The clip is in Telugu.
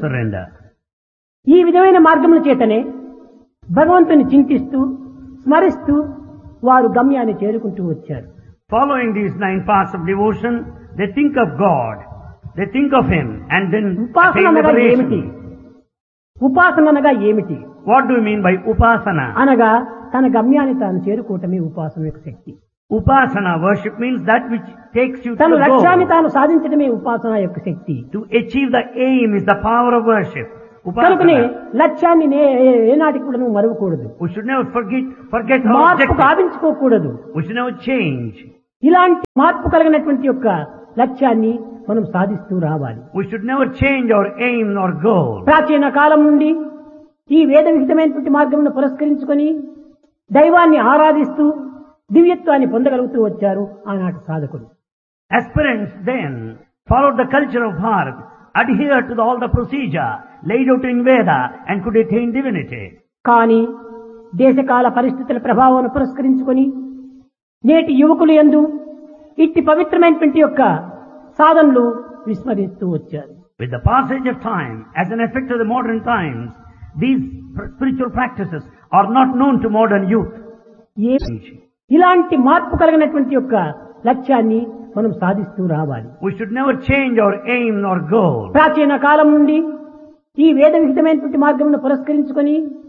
surrender. ఈ విధమైన మార్గముల చేతనే భగవంతుని చింతిస్తూ స్మరిస్తూ వారు గమ్యాన్ని చేరుకుంటూ వచ్చారు Following these nine paths of devotion, they think of God, they think of Him, and then ఉపాసన attain అనగా ఏమిటి liberation. ఉపాసన అనగా ఏమిటి What do you mean by upasana? అనగా తన గమ్యాన్ని తాను చేరుకోవటమే ఉపాసన యొక్క శక్తి Upasana worship means that which takes you to తన the లక్ష్యాన్ని goal. తాను సాధించడమే ఉపాసన యొక్క శక్తి To achieve the aim is the power of worship. కనుకనే Upasana. లక్ష్యాన్ని నే ఏనాటికి కూడా నువ్వు మరవకూడదు We should never forget, forget our మార్పు objective. కావించుకోకూడదు We should never change. ఇలాంటి మార్పు కలిగినటువంటి యొక్క లక్ష్యాన్ని మనం సాధిస్తూ రావాలి We should never change our aim or goal. ప్రాచీన కాలం నుండి ఈ వేద విహితమైనటువంటి మార్గమును పురస్కరించుకొని దైవాన్ని ఆరాధిస్తూ దివ్యత్వాన్ని పొందగలుగుతూ వచ్చారు ఆనాటి సాధకులు Aspirants then followed the culture of Bharat, adhered to the, all the procedure laid out in Veda and could attain divinity. కానీ దేశకాల పరిస్థితుల ప్రభావం పురస్కరించుకొని నేటి యువకులు ఎందు ఇట్టి పవిత్రమైనటువంటి యొక్క సాధనలు విస్మరిస్తూ వచ్చారు With the passage of time, as an effect of the modern times, these pr- spiritual practices are not known to modern youth. ఏ ఇలాంటి మార్పు కలిగినటువంటి యొక్క లక్ష్యాన్ని మనం సాధిస్తూ రావాలి We should never change our aim or goal. ప్రాచీన కాలం నుండి ఈ వేద విహితమైనటువంటి మార్గమును పురస్కరించుకొని